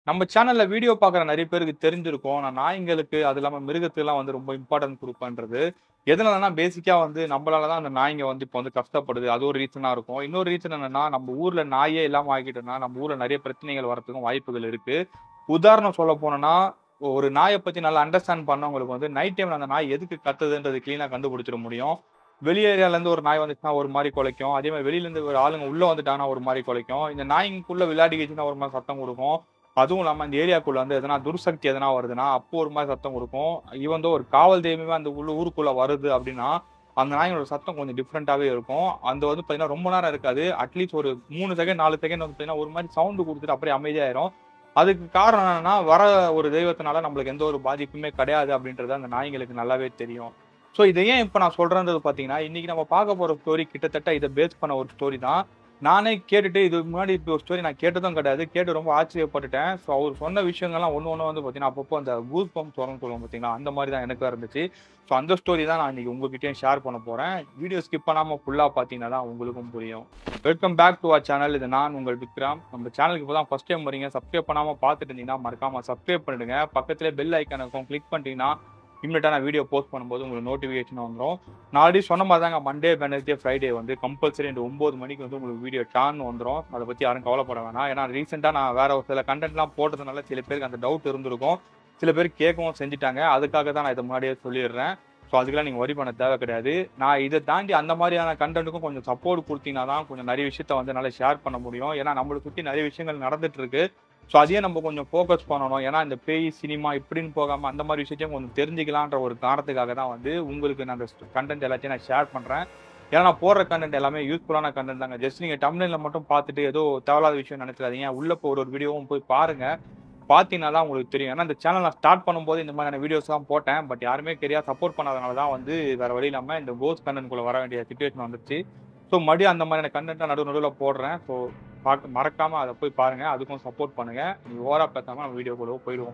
நம்ம சேனல்ல வீடியோ பார்க்குற நெறைய பேருக்கு தெரிஞ்சிருக்கும். நான் நாய்ங்களுக்கு, அது இல்லாம மிருகத்துக்குலாம் வந்து ரொம்ப இம்பார்ட்டன்ட் குடுப்பேன்றது. எதனாலனா பேசிக்கா வந்து நம்பளால தான் அந்த நாய்ங்க வந்து இப்போ வந்து கஷ்டப்படுது. அது ஒரு ரீசனா இருக்கும். இன்னொரு ரீசன் என்னன்னா, நம்ம ஊர்ல நாயே இல்லாம ஆக்கிட்டோம்னா, நம்ம ஊர்ல நெறைய பிரச்சனைகள் வரதுக்கும் வாய்ப்புகள் இருக்கு. உதாரணம் சொல்ல போனோம்னா, ஒரு நாய பத்தி நல்லா அண்டர்ஸ்டாண்ட் பண்ணவங்களுக்கு வந்து நைட் டைம்ல அந்த நாய் எதுக்கு கத்துதுன்றது கிளீனா கண்டுபிடிச்சிட முடியும். வெளி ஏரியாலேருந்து ஒரு நாய் வந்துச்சுன்னா ஒரு மாரி குலைக்கும். அதே மாரி வெளியிலேருந்து ஒரு ஆளுங்க உள்ள வந்துட்டாங்கன்னா ஒரு மாரி குலைக்கும். இந்த நாய்ங்கக்குள்ள விளையாடிக்கிச்சுன்னா ஒரு மாரி சத்தம் குடுக்கும். அதுவும் இல்லாம இந்த ஏரியாக்குள்ள வந்து எதனா துர்சக்தி எதனா வருதுன்னா, அப்போ ஒரு மாரி சத்தம் குடுக்கும். ஈவன் தோ ஒரு காவல் தெய்வமே அந்த உள்ள ஊருக்குள்ள வருது அப்டின்னா, அந்த நாயோட சத்தம் கொஞ்சம் டிஃபரெண்ட்டாவே இருக்கும். அந்த வந்து பார்த்தீங்கன்னா, ரொம்ப நேரம் இருக்காது. அட்லீஸ்ட் ஒரு 3 செகண்ட், 4 செகண்ட் வந்து பார்த்தீங்கன்னா, ஒரு மாரி சவுண்ட் குடுத்துட்டு அப்படியே அமைதியாயிரும். அதுக்கு காரணம் என்னன்னா, வர ஒரு தெய்வத்தினால நம்மளுக்கு எந்த ஒரு பாதிப்புமே கிடையாது அப்டின்றது அந்த நாய்ங்களுக்கு நல்லாவே தெரியும். ஸோ இத ஏன் இப்ப நான் சொல்றேன்றது பார்த்தீங்கன்னா, இன்னைக்கு நம்ம பார்க்க போற ஸ்டோரி கிட்டத்தட்ட இத பேஸ் பண்ண ஒரு ஸ்டோரி தான். நானே கேட்டுட்டு இதுக்கு முன்னாடி இப்படி ஒரு ஸ்டோரி நான் கேட்டதும் கிடையாது. கேட்டு ரொம்ப ஆச்சரியப்பட்டுட்டேன். ஸோ அவரு சொன்ன விஷயங்கள்லாம் ஒண்ணு ஒண்ணு வந்து பார்த்தீங்கன்னா, அப்பப்போ அந்த கூஸ் பம்ப்ஸ் வரும்னு சொல்லுவோம் பார்த்தீங்களா, அந்த மாரி தான் எனக்கும் இருந்துச்சு. ஸோ அந்த ஸ்டோரி தான் நான் இன்னைக்கு உங்ககிட்டயும் ஷேர் பண்ண போறேன். வீடியோ ஸ்கிப் பண்ணாம ஃபுல்லா பார்த்தீங்கன்னா தான் உங்களுக்கும் புரியும். Welcome back to our channel. இது நான் உங்கள் விக்ரம். நம்ம சேனலுக்கு இப்போ தான் ஃபர்ஸ்ட் டைம் வரீங்க. சப்ஸ்கிரைப் பண்ணாம பார்த்துட்டு இருந்தீங்கன்னா, மறக்காம சப்ஸ்கிரைப் பண்ணிடுங்க. பக்கத்திலேயே பெல் ஐகான் இருக்கும். கிளிக் பண்ணிட்டீங்கன்னா, இம்மீடியட்டா நான் வீடியோ போஸ்ட் பண்ணும்போது உங்களுக்கு நோட்டிஃபிகேஷன் வந்துரும். நான் ஆல்ரெடி சொன்ன மாரி தாங்க மண்டே, வெட்னஸ்டே, ஃப்ரைடே வந்து கம்பல்சரி இந்த 9 மணிக்கு வந்து உங்களுக்கு வீடியோ டான்னு வந்துரும். அத பத்தி யாரும் கவலைப்பட வேணாம். ஏன்னா ரீசென்ட்டா நான் வேற ஒரு சில கன்டென்ட்லாம் போட்டதுனால சில பேருக்கு அந்த டவுட் இருந்திருக்கும். சில பேர் கேட்கவும் செஞ்சுட்டாங்க. அதுக்காக தான் நான் இத முன்னாடியே சொல்லிடுறேன். ஸோ அதுக்கெல்லாம் நீங்க வொரி பண்ண தேவை கிடையாது. நான் இத தாண்டி அந்த மாரியான கன்டென்ட்டுக்கும் கொஞ்சம் சப்போர்ட் குடுத்தீங்கன்னா தான் கொஞ்சம் நெறைய விஷயத்த வந்து என்னால ஷேர் பண்ண முடியும். ஏன்னா நம்மள சுத்தி நெறைய விஷயங்கள் நடந்துட்டு இருக்கு. ஸோ அதையே நம்ம கொஞ்சம் ஃபோக்கஸ் பண்ணணும். ஏன்னா இந்த பேய், சினிமா இப்படின்னு போகாம அந்த மாரி விஷயத்தையும் கொஞ்சம் தெரிஞ்சுக்கலான்ற ஒரு காரணத்துக்காக தான் வந்து உங்களுக்கு நான் அந்த கன்டென்ட் எல்லாத்தையும் நான் ஷேர் பண்றேன். ஏன்னா நான் போடுற கன்டென்ட் எல்லாமே யூஸ்ஃபுல்லான கன்டென்ட் தாங்க. ஜஸ்ட் நீங்க தம்ப்நெயில்ல மட்டும் பார்த்துட்டு ஏதோ தேவையில்லாத விஷயம் நெனச்சிடாதீங்க. உள்ள போ ஒரு ஒரு வீடியோவும் போய் பாருங்க. பார்த்தீங்கன்னா தான் உங்களுக்கு தெரியும். ஏன்னா இந்த சேனல் நான் ஸ்டார்ட் பண்ணும்போது இந்த மாரியான வீடியோஸ்லாம் போட்டேன். பட் யாருமே சரியா சப்போர்ட் பண்ணாதனால தான் வந்து வேற வழி இல்லாம இந்த கோஸ்ட் கன்டென்ட்குள்ள வர வேண்டிய சிச்சுவேஷன் வந்துருச்சு. ஸோ மறுபடியும் அந்த மாரியான கன்டென்ட்ட நடு நடுவுல போடுறேன். ஸோ பாக்க மறக்காம அத போய் பாருங்க. அதுக்கும் சப்போர்ட் பண்ணுங்க. நீங்க ஓவரா பேசாம நம்ம வீடியோக்குள்ள போயிடுவோம்.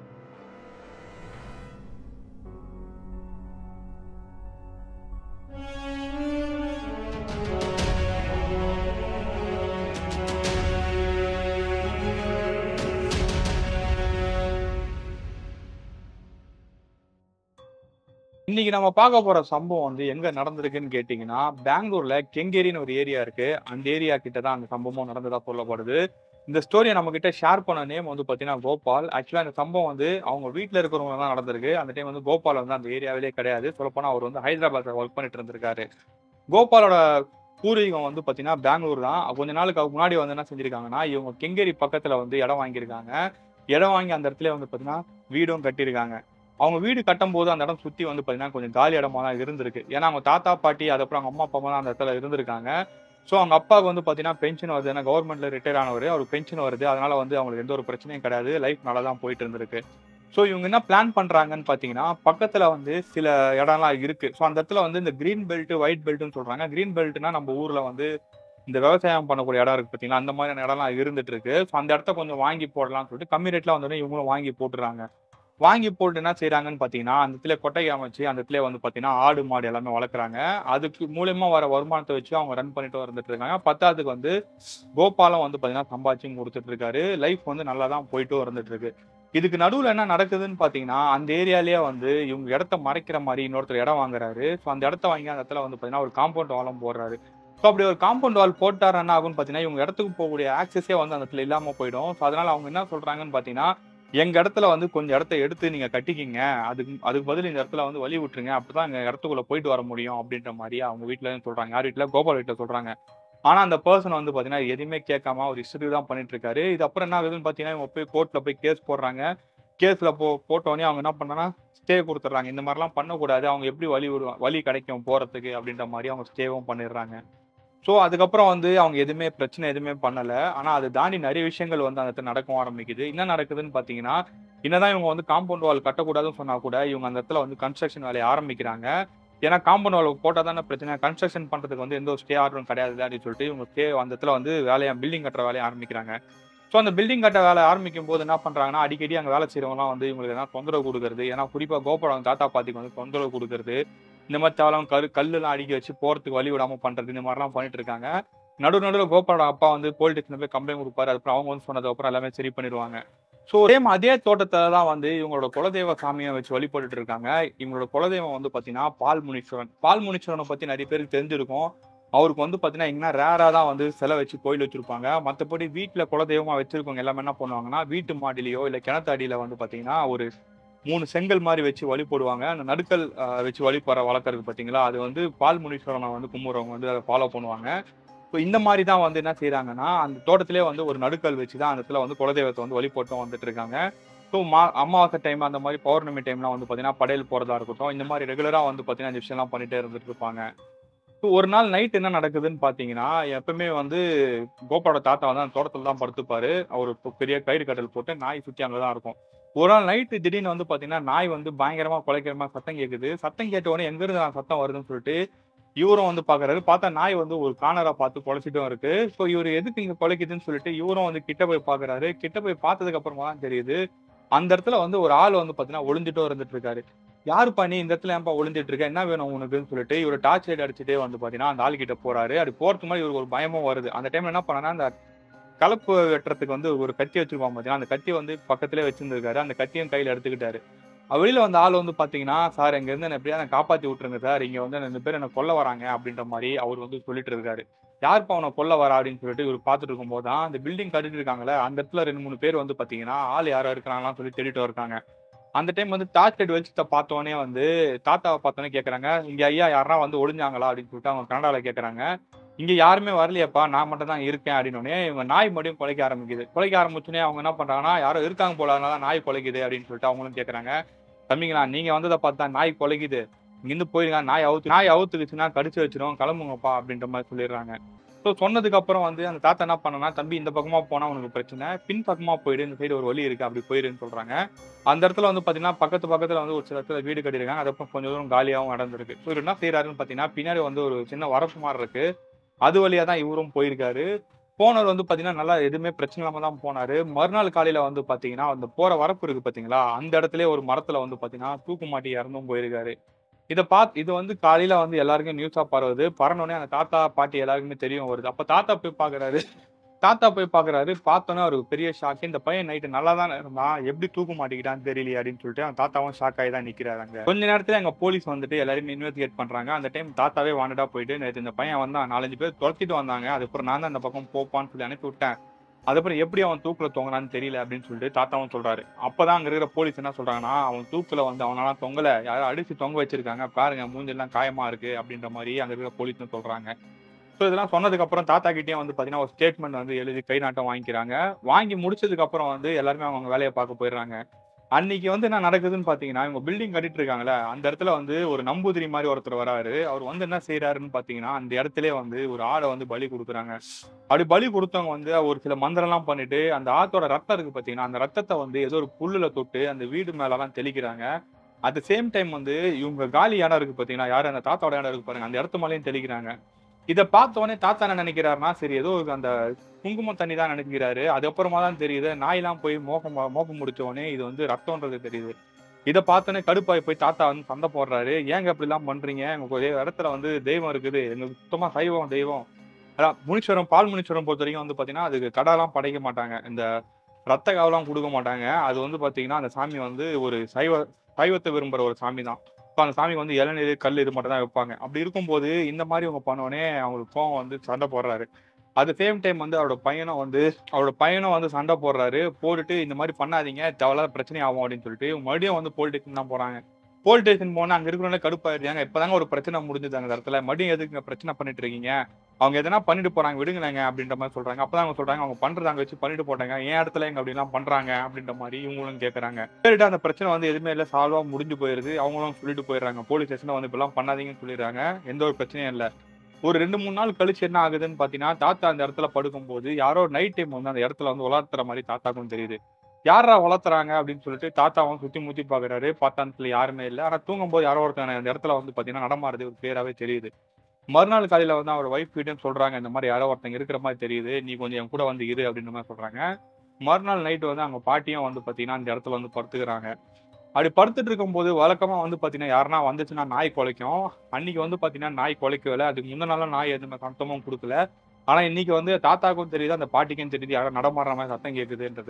இன்னைக்கு நம்ம பார்க்க போற சம்பவம் வந்து எங்க நடந்திருக்குன்னு கேட்டீங்கன்னா, பெங்களூர்ல கெங்கேரின்னு ஒரு ஏரியா இருக்கு. அந்த ஏரியா கிட்ட தான் அந்த சம்பவம் நடந்ததா சொல்லப்படுது. இந்த ஸ்டோரிய நம்மகிட்ட ஷேர் பண்ண நேம் வந்து பார்த்தீங்கன்னா, கோபால். ஆக்சுவலா இந்த சம்பவம் வந்து அவங்க வீட்ல இருக்கிறவங்க தான் நடந்திருக்கு. அந்த டைம் வந்து கோபால் வந்து அந்த ஏரியாவிலே கிடையாது. சொல்லப்போனா அவர் வந்து ஹைதராபாத்ல ஒர்க் பண்ணிட்டு இருந்திருக்காரு. கோபாலோட பூர்வீகம் வந்து பார்த்தீங்கன்னா, பெங்களூர் தான். கொஞ்ச நாளுக்கு முன்னாடி வந்து என்ன செஞ்சிருக்காங்கன்னா, இவங்க கெங்கேரி பக்கத்துல வந்து இடம் வாங்கியிருக்காங்க. இடம் வாங்கி அந்த இடத்துலயே வந்து பார்த்தீங்கன்னா, வீடும் கட்டியிருக்காங்க. அவங்க வீடு கட்டம்போது அந்த இடம் சுத்தி வந்து பார்த்தீங்கன்னா, கொஞ்சம் காலி இடமா தான் இருந்திருக்கு. ஏன்னா அவங்க தாத்தா, பாட்டி அதுக்கப்புறம் அவங்க அம்மா, அப்பாலாம் அந்த இடத்துல இருந்திருக்காங்க. ஸோ அவங்க அப்பாவுக்கு வந்து பார்த்தீங்கன்னா, பென்ஷன் வருது. ஏன்னா கவர்மெண்ட்ல ரிட்டயர் ஆனவரு. அவருக்கு பென்ஷன் வருது. அதனால வந்து அவங்களுக்கு எந்த ஒரு பிரச்சனையும் கிடையாது. லைஃப் நல்லா தான் போயிட்டு இருந்திருக்கு. ஸோ இவங்க என்ன பிளான் பண்றாங்கன்னு பார்த்தீங்கன்னா, பக்கத்துல வந்து சில இடம்லாம் இருக்கு. ஸோ அந்த இடத்துல வந்து இந்த கிரீன் பெல்ட், ஒயிட் பெல்ட்ன்னு சொல்றாங்க. கிரீன் பெல்ட்னா நம்ம ஊர்ல வந்து இந்த விவசாயம் பண்ணக்கூடிய இடம் இருக்கு பார்த்தீங்களா, அந்த மாரியான இடம்லாம் இருந்துட்டு இருக்கு. ஸோ அந்த இடத்த கொஞ்சம் வாங்கி போடலாம்னு சொல்லிட்டு கம்மி ரேட்ல வந்தோனே இவங்களும் வாங்கி போட்டுறாங்க. வாங்கி போட்டு என்ன செய்றாங்கன்னு பார்த்தீங்கன்னா, அந்த இடத்துல கொட்டகை அமைச்சு அந்த இடத்துல வந்து பார்த்தீங்கன்னா, ஆடு, மாடு எல்லாமே வளர்க்குறாங்க. அதுக்கு மூலியமா வர வருமானத்த வச்சு அவங்க ரன் பண்ணிட்டு வந்துட்டு இருக்காங்க. பத்தாததுக்கு வந்து கோபாலும் வந்து பார்த்தீங்கன்னா, சம்பாதிச்சும் குடுத்துட்டு இருக்காரு. லைஃப் வந்து நல்லா தான் போயிட்டும் இருந்துட்டு இருக்கு. இதுக்கு நடுவுல என்ன நடக்குதுன்னு பார்த்தீங்கன்னா, அந்த ஏரியாலயே வந்து இவங்க இடத்த மறைக்கிற மாரி இன்னொருத்தர் இடம் வாங்குறாரு. ஸோ அந்த இடத்த வாங்கி அந்த இடத்துல வந்து பார்த்தீங்கன்னா, ஒரு காம்பவுண்ட் வாலும் போடுறாரு. ஸோ அப்படி ஒரு காம்பவுண்ட் வால் போட்டாருன்னா என்ன ஆகும்ன்னு பார்த்தீங்கன்னா, இவங்க இடத்துக்கு போகக்கூடிய ஆக்சஸே வந்து அந்த இடத்துல இல்லாம போயிடும். ஸோ அதனால அவங்க என்ன சொல்றாங்கன்னு பார்த்தீங்கன்னா, எங்க இடத்துல வந்து கொஞ்சம் இடத்த எடுத்து நீங்க கட்டிக்கிங்க. அதுக்கு அதுக்கு பதில் இந்த இடத்துல வந்து வழி விட்டுருங்க. அப்பதான் எங்க இடத்துக்குள்ள போயிட்டு வர முடியும் அப்படின்ற மாரி அவங்க வீட்லயும் சொல்றாங்க. யார் வீட்ல? கோபால் வீட்ல சொல்றாங்க. ஆனா அந்த பெர்சன் வந்து பார்த்தீங்கன்னா, எதுவுமே கேட்காம அவர் இஷ்டத்துக்கு தான் பண்ணிட்டு இருக்காரு. இது அப்புறம் என்ன ஆகுதுன்னு பார்த்தீங்கன்னா, இவங்க போய் கோர்ட்ல போய் கேஸ் போடுறாங்க. கேஸ்ல போ போட்டோனே அவங்க என்ன பண்ணாங்கன்னா, ஸ்டே குடுத்துடுறாங்க. இந்த மாரிலாம் பண்ணக்கூடாது. அவங்க எப்படி வழி விடுவா வழி கிடைக்கும் போறதுக்கு அப்படின்ற மாரி அவங்க ஸ்டேவும் பண்ணிடுறாங்க. ஸோ அதுக்கப்புறம் வந்து அவங்க எதுவுமே பிரச்சனை எதுவுமே பண்ணல. ஆனா அத தாண்டி நெறைய விஷயங்கள் வந்து அந்த இடத்துல நடக்கவும் ஆரம்பிக்குது. என்ன நடக்குதுன்னு பார்த்தீங்கன்னா, என்னதான் இவங்க வந்து காம்பவுண்ட் வால் கட்டக்கூடாதுன்னு சொன்னா கூட, இவங்க அந்த இடத்துல வந்து கன்ஸ்ட்ரக்ஷன் வேலைய ஆரம்பிக்கிறாங்க. ஏன்னா காம்பவுண்ட் வால் போட்டா தானே பிரச்சனை. கன்ஸ்ட்ரக்ஷன் பண்றதுக்கு வந்து எந்த ஒரு ஸ்டே ஆர்டரும் கிடையாது அப்படின்னு சொல்லிட்டு இவங்க ஸ்டே அந்த இடத்துல வந்து வேலைய பில்டிங் கட்டுற வேலைய ஆரம்பிக்கிறாங்க. ஸோ அந்த பில்டிங் கட்ட வேலை ஆரம்பிக்கும்போது என்ன பண்றாங்கன்னா, அடிக்கடி அங்க வேலை செய்றவங்கலாம் வந்து இவங்களுக்கு எதனா தொந்தரவு குடுக்குறது. ஏன்னா குறிப்பா கோபால் அவங்க தாத்தா, பாட்டிக்கு வந்து தொந்தரவு குடுக்குறது. இந்த மாரி தேவையில்லாம கரு கல்லுலாம் அடுக்கி வச்சு போறதுக்கு வழி விடாம பண்றது. இந்த மாரிலாம் பண்ணிட்டு இருக்காங்க. நடு நடுவுல கோபாலோட அப்பா வந்து போலீஸ் ஸ்டேஷன்ல போய் கம்ப்ளைண்ட் குடுப்பாரு. அதுக்கப்புறம் அவங்க வந்து சொன்னதுக்கப்புறம் எல்லாமே சரி பண்ணிருவாங்க. ஸோ சேம் அதே தோட்டத்துல தான் வந்து இவங்களோட குலதெய்வ சாமியை வச்சு வழிபட்டுட்டு இருக்காங்க இவங்களோட குலதெய்வம் வந்து பாத்தீங்கன்னா பால் முனீஸ்வரன் பால் முனீஸ்வரனை பத்தி நிறைய பேருக்கு தெரிஞ்சிருக்கும் அவருக்கு வந்து பாத்தீங்கன்னா எங்கன்னா ரேரா தான் வந்து சிலை வச்சு கோயில் வச்சிருப்பாங்க மற்றபடி வீட்டுல குலதெய்வமா வச்சிருக்கவங்க எல்லாமே என்ன பண்ணுவாங்கன்னா வீட்டு மாடியிலயோ இல்ல கிணத்து அடியில வந்து பாத்தீங்கன்னா ஒரு மூணு செங்கல் மாதிரி வச்சு வழிபடுவாங்க அந்த நடுக்கல் ஆஹ், வச்சு வழிபடுற வழக்கம் பாத்தீங்களா அது வந்து பால் முனீஸ்வரனை வந்து கும்புறவங்க வந்து அதை ஃபாலோ பண்ணுவாங்க இப்போ இந்த மாதிரி தான் வந்து என்ன செய்றாங்கன்னா அந்த தோட்டத்திலே வந்து ஒரு நடுக்கல் வச்சு தான் அந்த இடத்துல வந்து குலதெய்வத்தை வந்து வழிபட்டும் வந்துட்டு இருக்காங்க ஸோ மா அமாவாசை டைம் அந்த மாதிரி பௌர்ணமி டைம்லாம் வந்து பார்த்தீங்கன்னா படையல் போகிறதா இருக்கட்டும் இந்த மாதிரி ரெகுலராக வந்து பார்த்தீங்கன்னா இந்த விஷயம்லாம் பண்ணிட்டே இருந்துட்டு இருப்பாங்க ஸோ ஒரு நாள் நைட் என்ன நடக்குதுன்னு பார்த்தீங்கன்னா எப்பவுமே வந்து கோபாலோட தாத்தா வந்து அந்த தோட்டத்தில் தான் படுத்துப்பாரு அவர் இப்போ பெரிய கயிறு கட்டல் போட்டு நாய் சுற்றி அங்கே தான் இருக்கும் ஒரு நாள் நைட்டு திடீர்னு வந்து பார்த்தீங்கன்னா நாய் வந்து பயங்கரமாக குலைக்கிற மாதிரி சத்தம் கேட்குது சத்தம் கேட்ட உடனே எங்கேருந்து நான் சத்தம் வருதுன்னு சொல்லிட்டு இவரும் வந்து பாக்குறாரு பார்த்தா நாய் வந்து ஒரு காணரா பார்த்து குலைச்சிட்டும் இருக்கு ஸோ இவர் எதுக்கு இங்க குலைக்குதுன்னு சொல்லிட்டு இவரும் வந்து கிட்ட போய் பாக்குறாரு கிட்ட போய் பார்த்ததுக்கு அப்புறமா தான் தெரியுது அந்த இடத்துல வந்து ஒரு ஆள் வந்து பாத்தீங்கன்னா ஒளிஞ்சிட்டும் இருந்துட்டு இருக்காரு யாருப்பா நீ இந்த இடத்துல ஏன்பா ஒளிஞ்சிட்டு இருக்க என்ன வேணும் உனக்குன்னு சொல்லிட்டு இவர் டார்ச் லைட் அடிச்சுட்டே வந்து பாத்தீங்கன்னா அந்த ஆள் கிட்ட போறாரு அது போறதுக்கு மாதிரி இவருக்கு ஒரு பயமும் வருது அந்த டைம்ல என்ன பண்ணானா அந்த கலப்பு வெட்டுறதுக்கு வந்து ஒரு கத்தி வச்சிருப்பாங்க பாத்தீங்கன்னா அந்த கத்தி வந்து பக்கத்திலே வச்சிருந்திருக்காரு அந்த கத்தியும் கையில எடுத்துக்கிட்டாரு அவர் வெளியில வந்த ஆள் வந்து பாத்தீங்கன்னா சார் இங்க இருந்து என்ன எப்படியா என்னை காப்பாத்தி விட்டுருங்க சார் இங்க வந்து ரெண்டு பேர் என்ன கொல்ல வராங்க அப்படின்ற மாதிரி அவர் வந்து சொல்லிட்டு இருக்காரு யாருப்பா அவனை கொல்ல வரா அப்படின்னு சொல்லிட்டு இவர் பார்த்துட்டு இருக்கும்போது தான் அந்த பில்டிங் கட்டிட்டு இருக்காங்களே அந்த இடத்துல ரெண்டு மூணு பேர் வந்து பாத்தீங்கன்னா ஆள் யாரோ இருக்கிறாங்களான்னு சொல்லி தேடிட்டு இருக்காங்க அந்த டைம் வந்து டார்ச் லைட் வெளிச்சத்தை பார்த்தோன்னே வந்து தாத்தாவை பார்த்தோன்னே கேட்குறாங்க இங்க ஐயா யாரா வந்து ஒளிஞ்சாங்களா அப்படின்னு சொல்லிட்டு அவங்க கனடாவில் கேட்குறாங்க இங்க யாருமே வரலையப்பா நான் மட்டும் தான் இருக்கேன் அப்படின்னு இவங்க நாய் மறுபடியும் குலைக்க ஆரம்பிக்குது குலைக்க ஆரம்பிச்சுனே அவங்க என்ன பண்றாங்கன்னா யாரோ இருக்காங்க போல அதனால தான் நாய் குலைக்குது அப்படின்னு சொல்லிட்டு அவங்களும் கேட்குறாங்க தம்பிங்களா நீங்க வந்ததை பார்த்தா நாய் குலைக்குது இங்கிருந்து போயிருங்க நாய் அவுத்து நாய் அவுத்துக்குச்சுன்னா கடிச்சு வச்சிரும் கிளம்புங்கப்பா அப்படின்ற மாதிரி சொல்லிடுறாங்க ஸோ சொன்னதுக்கு அப்புறம் வந்து அந்த தாத்தா என்ன பண்ணனா தம்பி இந்த பக்கமா போனா உனக்கு பிரச்சனை பின் பக்கமா போயிடு இந்த சைடு ஒரு வழி இருக்கு அப்படி போயிருன்னு சொல்றாங்க அந்த இடத்துல வந்து பாத்தீங்கன்னா பக்கத்து பக்கத்துல வந்து ஒரு சில இடத்துல வீடு கட்டியிருக்காங்க அதுக்கப்புறம் கொஞ்சம் தூரம் காலியாகவும் நடந்திருக்கு ஸோ இவர் என்ன செய்யறாருன்னு பாத்தீங்கன்னா பின்னாடி வந்து ஒரு சின்ன வரப்பு மாதிரி இருக்கு அது வழியா தான் இவரும் போயிருக்காரு போனவர் வந்து பாத்தீங்கன்னா நல்லா எதுவுமே பிரச்சனை இல்லாம தான் போனாரு மறுநாள் காலையில வந்து பாத்தீங்கன்னா அந்த போற வரப்பு இருக்கு பாத்தீங்களா அந்த இடத்துல ஒரு மரத்துல வந்து பாத்தீங்கன்னா தூக்கு மாட்டி இறந்தும் போயிருக்காரு இதை பார்த்து இது வந்து காலையில வந்து எல்லாருக்கும் நியூஸா பரவுது பரனோடனே அந்த தாத்தா பாட்டி எல்லாருக்குமே தெரியும் வருது அப்ப தாத்தா போய் பாக்குறாரு தாத்தா போய் பாக்குறாரு பார்த்தோன்னே அவருக்கு பெரிய ஷாக் இந்த பையன் நைட்டு நல்லா தான் இருந்தான் எப்படி தூக்க மாட்டிக்கிட்டான்னு தெரியலையே அப்படின்னு சொல்லிட்டு அந்த தாத்தாவும் ஷாக் ஆகி தான் நிக்கிறாரு அங்க கொஞ்ச நேரத்துல அங்க போலீஸ் வந்துட்டு எல்லாருமே இன்வெஸ்டிகேட் பண்றாங்க அந்த டைம் தாத்தாவே வாண்டடா போயிட்டு நேற்று இந்த பையன் வந்தான் நாலஞ்சு பேர் துரத்திட்டு வந்தாங்க அதுக்கப்புறம் நான் தான் அந்த பக்கம் போப்பான்னு சொல்லி அனுப்பி விட்டேன் அதுக்கப்புறம் எப்படி அவன் தூக்குல தொங்கினான்னு தெரியல அப்படின்னு சொல்லிட்டு தாத்தாவும் சொல்றாரு அப்பதான் அங்க இருக்கிற போலீஸ் என்ன சொல்றாங்கன்னா அவன் தூக்குல வந்து அவனால தொங்கல யாரும் அடிச்சு தொங்க வச்சிருக்காங்க பாருங்க மூஞ்செல்லாம் காயமா இருக்கு அப்படின்ற மாதிரி அங்க இருக்கிற போலீஸ்னு சொல்றாங்க ஸோ இதெல்லாம் சொன்னதுக்கு அப்புறம் தாத்தா கிட்டேயும் வந்து பாத்தீங்கன்னா ஒரு ஸ்டேட்மெண்ட் வந்து எழுதி கை நாட்டம் வாங்கிக்கிறாங்க வாங்கி முடிச்சதுக்கு அப்புறம் வந்து எல்லாருமே அவங்க வேலையை பார்க்க போயிடுறாங்க அன்னைக்கு வந்து என்ன நடக்குதுன்னு பாத்தீங்கன்னா இவங்க பில்டிங் கட்டிட்டு இருக்காங்களே அந்த இடத்துல வந்து ஒரு நம்பூதிரி மாதிரி ஒருத்தர் வராரு அவர் வந்து என்ன செய்யறாருன்னு பாத்தீங்கன்னா அந்த இடத்துல வந்து ஒரு ஆடை வந்து பலி கொடுக்குறாங்க அப்படி பலி கொடுத்தவங்க வந்து ஒரு சில மந்திரம்லாம் பண்ணிட்டு அந்த ஆத்தோட ரத்தம் இருக்கு பாத்தீங்கன்னா அந்த ரத்தத்தை வந்து ஏதோ ஒரு புல்லுல தொட்டு அந்த வீடு மேலலாம் தெளிக்கிறாங்க அட் சேம் டைம் வந்து இவங்க காலி இடம் இருக்கு பாத்தீங்கன்னா யாரு அந்த தாத்தாவோட இடம் இருக்கு பாருங்க அந்த இடத்து மேலேயும் தெளிக்கிறாங்க இதை பார்த்த உடனே தாத்தா என்ன நினைக்கிறாருன்னா சரி ஏதோ ஒரு அந்த குங்குமம் தண்ணி தான் நினைக்கிறாரு அதுக்கப்புறமா தான் தெரியுது நாயெல்லாம் போய் மோகம் மோப்பம் முடிச்ச உடனே இது வந்து ரத்தம்ன்றது தெரியுது இதை பார்த்தோன்னே கடுப்பாய் போய் தாத்தா வந்து சண்டை போடுறாரு ஏங்க இப்படிலாம் பண்றீங்க எங்க ஒரு இடத்துல வந்து தெய்வம் இருக்குது எங்க சுத்தமா சைவம் தெய்வம் அதான் முனீஸ்வரம் பால் முனீஸ்வரம் பொறுத்த வரைக்கும் வந்து பாத்தீங்கன்னா அதுக்கு கடாலாம் படைக்க மாட்டாங்க இந்த ரத்த காவலாம் கொடுக்க மாட்டாங்க அது வந்து பாத்தீங்கன்னா அந்த சாமி வந்து ஒரு சைவ சைவத்தை விரும்புற ஒரு சாமி தான் இப்போ அந்த சாமி வந்து இளநீர் கல் இது மட்டும் தான் வைப்பாங்க அப்படி இருக்கும்போது இந்த மாதிரி அவங்க பண்ணோடனே அவங்களுக்கு கோவம் வந்து சண்டை போடுறாரு அட் சேம் டைம் வந்து அவரோட பையனும் வந்து அவரோட பையனும் வந்து சண்டை போடுறாரு போட்டுட்டு இந்த மாதிரி பண்ணாதீங்க தேவையில்லாத பிரச்சனை ஆகும் அப்படின்னு சொல்லிட்டு மறுபடியும் வந்து போலீஸ் ஸ்டேஷன் தான் போறாங்க போலீஸ் ஸ்டேஷன் போனா அங்க இருக்கிறவங்க கடுப்பாயிருக்காங்க இப்பதாங்க ஒரு பிரச்சனை முடிஞ்சது அந்த இடத்துல மறுபடியும் எதுக்கு பிரச்சனை பண்ணிட்டு இருக்கீங்க அவங்க எதனா பண்ணிட்டு போறாங்க விடுங்களேங்க அப்படின்ற மாதிரி சொல்றாங்க அப்பதான் அவங்க சொல்றாங்க அவங்க பண்றது அங்க வச்சு பண்ணிட்டு போட்டாங்க ஏன் இடத்துல எங்க அப்படிலாம் பண்றாங்க அப்படின்ற மாதிரி இவங்களும் கேக்குறாங்க சரிட்டு அந்த பிரச்சனை வந்து எதுவுமே இல்ல சால்வா முடிஞ்சு போயிருது அவங்களும் சொல்லிட்டு போயிடுறாங்க போலீஸ் ஸ்டேஷன்ல வந்து இப்பெல்லாம் பண்ணாதீங்கன்னு சொல்லிடுறாங்க எந்த ஒரு பிரச்சனையும் இல்ல ஒரு ரெண்டு மூணு நாள் கழிச்சு என்ன ஆகுதுன்னு பாத்தீங்கன்னா தாத்தா அந்த இடத்துல படுக்கும்போது யாரோ நைட் டைம் வந்து அந்த இடத்துல வந்து வளர்த்துற மாதிரி தாத்தாக்கும் தெரியுது யாரா வளர்த்துறாங்க அப்படின்னு சொல்லிட்டு தாத்தாவும் சுத்தி முத்தி பாக்குறாரு பார்த்தா அந்த இடத்துல யாருமே இல்லை ஆனா தூங்கும் போது யாரோ ஒருத்தன் அந்த இடத்துல வந்து பாத்தீங்கன்னா நடமாடுது ஒரு பேராவே தெரியுது மறுநாள் காலையில வந்து அவர் ஒய்ஃப் கிட்டயும் சொல்றாங்க இந்த மாதிரி யாரோ ஒருத்தங்க இருக்கிற மாதிரி தெரியுது நீ கொஞ்சம் என் கூட வந்து இரு அப்படின்ற மாதிரி சொல்றாங்க மறுநாள் நைட் வந்து அவங்க பாட்டியும் வந்து பாத்தீங்கன்னா அந்த இடத்துல வந்து படுத்துக்கிறாங்க அப்படி படுத்துட்டு இருக்கும்போது வழக்கமா வந்து பாத்தீங்கன்னா யாருன்னா வந்துச்சுன்னா நாய் குலைக்கும் அன்னைக்கு வந்து பாத்தீங்கன்னா நாய் குலைக்கல அதுக்கு முந்தின நாளா நாய் எதுவுமே சத்தமும் கொடுக்கல ஆனா இன்னைக்கு வந்து தாத்தாக்கும் தெரியுது அந்த பாட்டிக்கும் தெரியுது யாரும் நடமாடுற மாதிரி சத்தம் கேக்குதுன்றது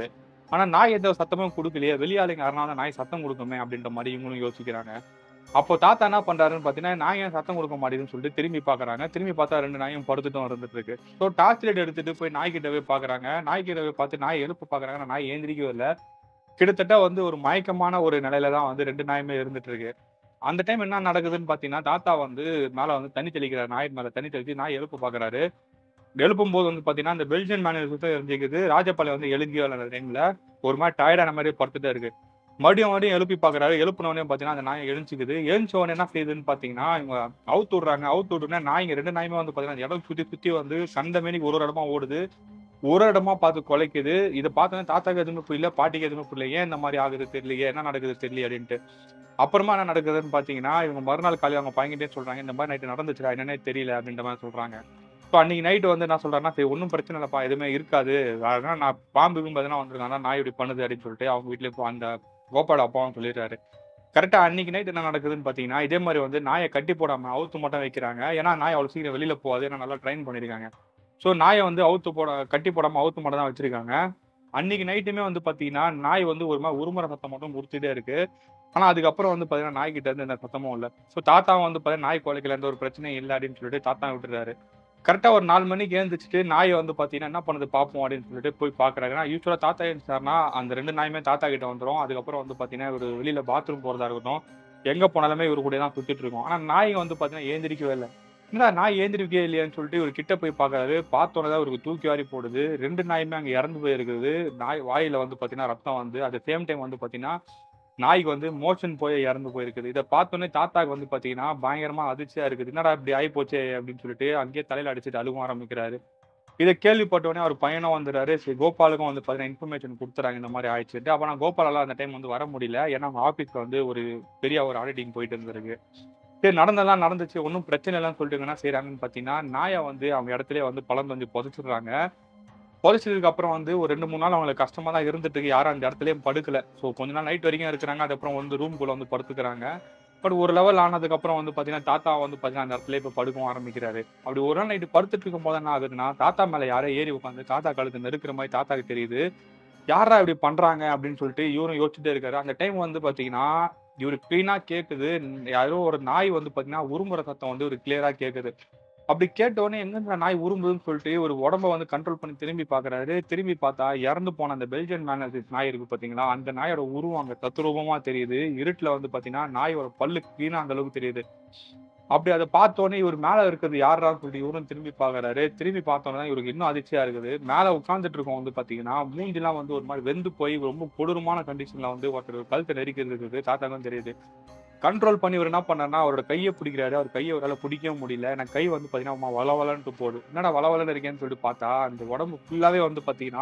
ஆனா நாய் எந்த சத்தமும் கொடுக்கலையே வெளியாளுங்க யாருனால நாய் சத்தம் கொடுக்குமே அப்படின்ற மாதிரி இவங்களும் யோசிக்கிறாங்க அப்போ தாத்தா என்ன பண்றாருன்னு பாத்தீங்கன்னா நாய் ஏன் சத்தம் கொடுக்க மாட்டேங்குதுன்னு சொல்லிட்டு திரும்பி பாக்குறாங்க திரும்பி பார்த்தா ரெண்டு நாயும் படுத்துட்டும் இருந்துட்டு இருக்கு ஸோ டார்ச் லைட் எடுத்துட்டு போய் நாய்கிட்ட போய் பாக்குறாங்க நாய்கிட்ட போய் பார்த்து நாய் எழுப்பு பாக்குறாங்க ஆனா நாய் ஏந்திரிக்கவே இல்லை கிட்டத்தட்ட வந்து ஒரு மயக்கமான ஒரு நிலையில தான் வந்து ரெண்டு நாயுமே இருந்துட்டு இருக்கு அந்த டைம் என்ன நடக்குதுன்னு பாத்தீங்கன்னா தாத்தா வந்து மேல வந்து தண்ணி தெளிக்கிறார் நாய் மேல தண்ணி தெளிச்சு நாய் எழுப்பு பாக்குறாரு எழுப்பும் போது வந்து பாத்தீங்கன்னா அந்த பெல்ஜியன் மேனேஜர் சுத்தம் எரிஞ்சிக்குது ராஜபாளையம் வந்து எழுதி அந்த டைம்ல ஒரு மாதிரி டயர்டான மாதிரி படுத்துட்டே இருக்கு மறுபடியும் மறுபடியும் எழுப்பி பாக்குறாரு எழுப்பின உடனே பாத்தீங்கன்னா அந்த நாய் எழுஞ்சிக்குது எழுந்த உடனே என்ன செய்யுதுன்னு பாத்தீங்கன்னா இவங்க அவுத்து விடுறாங்க அவுத்து விட்டுனா நாய்ங்க ரெண்டு நாயுமே வந்து பாத்தீங்கன்னா இடம் சுத்தி சுத்தி வந்து கண்ட மேனிக்கு ஒரு ஒரு இடமா ஓடுது ஒரு இடமா பார்த்து குலைக்குது இதை பார்த்தோன்னே தாத்தாக்கு எதுவுமே புரியல பாட்டிக்கு எதுவுமே புரியல ஏன் இந்த மாதிரி ஆகுது தெரியலையே என்ன நடக்குது தெரியல அப்படின்ட்டு அப்புறமா என்ன நடக்குதுன்னு பாத்தீங்கன்னா இவங்க மறுநாள் காலையில் அவங்க பையன்கிட்டே சொல்றாங்க இந்த மாதிரி நைட்டு நடந்துச்சுடா என்னன்னே தெரியல அப்படின்ற மாதிரி சொல்றாங்க இப்போ அன்னைக்கு நைட்டு வந்து என்ன சொல்றாங்கன்னா சரி ஒன்றும் பிரச்சனை இல்லைப்பா எதுவுமே இருக்காது அதனால நான் பாம்பு கிம்பு எதுனா வந்திருக்காங்க நாய் இப்படி பண்ணுது அப்படின்னு சொல்லிட்டு அவங்க வீட்டுல இப்போ அந்த கோபால் அப்பாவும் சொல்லிடுறாரு கரெக்டா அன்னைக்கு நைட் என்ன நடக்குதுன்னு பாத்தீங்கன்னா இதே மாதிரி வந்து நாயை கட்டி போடாம அவுத்து மட்டும் வைக்கிறாங்க ஏன்னா நாய் அவ்வளவு சீக்கிரம் வெளியில போகாது ஏன்னா நல்லா ட்ரைன் பண்ணிருக்காங்க ஸோ நாயை வந்து அவுத்து போட கட்டி போடாம அவுத்து மட்டும் தான் வச்சிருக்காங்க அன்னைக்கு நைட்டுமே வந்து பாத்தீங்கன்னா நாய் வந்து ஒரு மாதிரி உருமுறை சத்தம் மட்டும் முடிச்சுட்டே இருக்கு ஆனா அதுக்கப்புறம் வந்து பாத்தீங்கன்னா நாய் கிட்ட இருந்து எந்த சத்தமும் இல்லை ஸோ தாத்தாவும் வந்து பாத்தீங்கன்னா நாய் குலைக்கல எந்த ஒரு பிரச்சனையும் இல்லை அப்படின்னு சொல்லிட்டு தாத்தா விட்டுறாரு கரெக்டா ஒரு நாலு மணிக்கு எழுந்திரிச்சிட்டு நாயை வந்து பாத்தீங்கன்னா என்ன பண்ணுது பார்ப்போம் அப்படின்னு சொல்லிட்டு போய் பாக்குறாங்க ஏன்னா யூஸ்வலா தாத்தா எழுந்தாருன்னா அந்த ரெண்டு நாயுமே தாத்தா கிட்ட வந்துரும் அதுக்கப்புறம் வந்து பாத்தீங்கன்னா ஒரு வெளியில பாத்ரூம் போறதா இருக்கட்டும் எங்க போனாலுமே இவரு கூட தான் சுத்திட்டு இருக்கோம் ஆனா நாய் வந்து பாத்தீங்கன்னா ஏந்திரிக்கவே இல்லை என்னடா நாய் ஏந்திரிக்கவே இல்லையான்னு சொல்லிட்டு இவர் கிட்ட போய் பாக்குறாரு பார்த்தோன்னே தான் இவருக்கு தூக்கி வாரி போடுது ரெண்டு நாயுமே அங்க இறந்து போயிருக்குது நாய் வாயில வந்து பாத்தீங்கன்னா ரத்தம் வந்து அட் சேம் டைம் வந்து பாத்தீங்கன்னா நாய்க்கு வந்து மோஷன் போய் இறந்து போயிருக்குது இதை பார்த்தோன்னே தாத்தாக்கு வந்து பாத்தீங்கன்னா பயங்கரமா அதிர்ச்சியா இருக்குது என்னடா இப்படி ஆகி போச்சே அப்படின்னு சொல்லிட்டு அங்கேயே தலையில அடிச்சுட்டு அழுகும் ஆரம்பிக்கிறாரு இதை கேள்விப்பட்டோடனே அவர் பையனும் வந்துடுறாரு சரி கோபாலுக்கும் வந்து பாத்தீங்கன்னா இன்ஃபர்மேஷன் கொடுத்துறாங்க இந்த மாதிரி ஆயிடுச்சுட்டு அப்ப நான் கோபாலால அந்த டைம் வந்து வர முடியல ஏன்னா அவங்க ஆபீஸ்ல வந்து ஒரு பெரிய ஒரு ஆடிட்டிங் போயிட்டு இருந்திருக்கு சரி நடந்தெல்லாம் நடந்துச்சு ஒன்றும் பிரச்சனை இல்லைன்னு சொல்லிட்டு என்ன செய்யறாங்கன்னு பாத்தீங்கன்னா நாயை வந்து அவங்க இடத்துல வந்து பழம் வந்து புதைச்சிடுறாங்க புதைச்சதுக்கு அப்புறம் வந்து ஒரு ரெண்டு மூணு நாள் அவங்களுக்கு கஷ்டமா தான் இருந்துட்டு இருக்கு யாரும் அந்த இடத்துலயும் படுக்கல ஸோ கொஞ்ச நாள் நைட் வரைக்கும் இருக்கிறாங்க அதுக்கப்புறம் வந்து ரூம்குள்ள வந்து படுத்துக்கிறாங்க பட் ஒரு லெவல் ஆனதுக்கு அப்புறம் வந்து பாத்தீங்கன்னா தாத்தா வந்து பாத்தீங்கன்னா அந்த இடத்துல இப்ப படுக்கவும் ஆரம்பிக்கிறாரு அப்படி ஒரு நாள் நைட்டு படுத்துட்டு இருக்கும் போது என்ன ஆகுதுன்னா தாத்தா மேல யாரோ ஏறி உட்காந்து தாத்தா கழுத்து நெருக்கிற மாதிரி தாத்தாக்கு தெரியுது யாரா இப்படி பண்றாங்க அப்படின்னு சொல்லிட்டு இவரும் யோசிச்சுட்டே இருக்காரு அந்த டைம் வந்து பாத்தீங்கன்னா இவரு கிளீனா கேக்குது யாரோ ஒரு நாய் வந்து பாத்தீங்கன்னா உருமுறை சத்தம் வந்து ஒரு கிளியரா கேக்குது அப்படி கேட்ட உடனே எங்க இந்த நாய் உரும்புதுன்னு சொல்லிட்டு ஒரு உடம்ப வந்து கண்ட்ரோல் பண்ணி திரும்பி பாக்குறாரு திரும்பி பார்த்தா இறந்து போன அந்த பெல்ஜியன் மேனேஜ் நாய் இருக்கு பாத்தீங்களா அந்த நாயோட உருவம் அங்க தத்ரூபமா தெரியுது இருட்டுல வந்து பாத்தீங்கன்னா நாயோட பல்லு கிளீனா அந்த அளவுக்கு தெரியுது அப்படி அதை பார்த்த உடனே இவர் மேல இருக்கிறது யாரான்னு சொல்லிட்டு இவரும் திரும்பி பாக்குறாரு திரும்பி பார்த்தோன்னே தான் இவருக்கு இன்னும் அதிர்ச்சியா இருக்குது மேல உட்கார்ந்துட்டு இருக்கோம் வந்து பாத்தீங்கன்னா மூஞ்சிலாம் வந்து ஒரு மாதிரி வெந்து போய் ரொம்ப கொடூரமான கண்டிஷன்ல வந்து ஒருத்தர் கழுத்தை நெரிக்கிறது இருக்குது தாத்தாக்கும் தெரியுது கண்ட்ரோல் பண்ணி இவர் என்ன பண்ணாருன்னா அவரோட கையை பிடிக்கிறாரு அவர் கையை அவரால் பிடிக்கவும் முடியல எனக்கு கை வந்து பாத்தீங்கன்னா வளவலன்ட்டு போகுது என்னடா வளவலன்னு இருக்கேன்னு சொல்லிட்டு பார்த்தா அந்த உடம்பு ஃபுல்லாவே வந்து பாத்தீங்கன்னா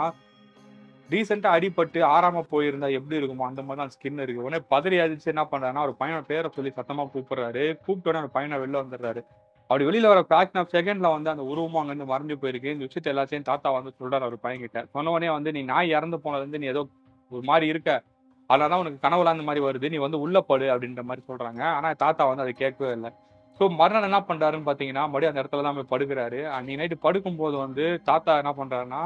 ரீசெண்டா அடிபட்டு ஆறாம போயிருந்தா எப்படி இருக்குமோ அந்த மாதிரி தான் ஸ்கின் இருக்கு உடனே பதறி அடிச்சு என்ன பண்றாருன்னா ஒரு பையனோட பேரை சொல்லி சத்தமா கூப்பிடுறாரு கூப்பிட்ட உடனே அந்த பையனை வெளில வந்துடுறாரு அப்படி வெளியில வர பேக் ஆஃப் செகண்ட்ல வந்து அந்த உருவம் அங்க இருந்து மறைஞ்சு போயிருக்கு இந்த விஷயத்த எல்லாத்தையும் தாத்தா வந்து சொல்றாரு அவர் பையன் கிட்ட சொன்ன உடனே வந்து நீ நாய் இறந்து போனது வந்து நீ ஏதோ ஒரு மாதிரி இருக்க அதனால உனக்கு கனவுல அந்த மாதிரி வருது நீ வந்து உள்ள படு அப்படின்ற மாதிரி சொல்றாங்க ஆனா தாத்தா வந்து அதை கேட்கவே இல்லை ஸோ மறுநாள் என்ன பண்றாருன்னு பாத்தீங்கன்னா மறுபடியும் அந்த இடத்துல தான் போய் படுக்கிறாரு அன்னைக்கு நைட்டு படுக்கும்போது வந்து தாத்தா என்ன பண்றாருன்னா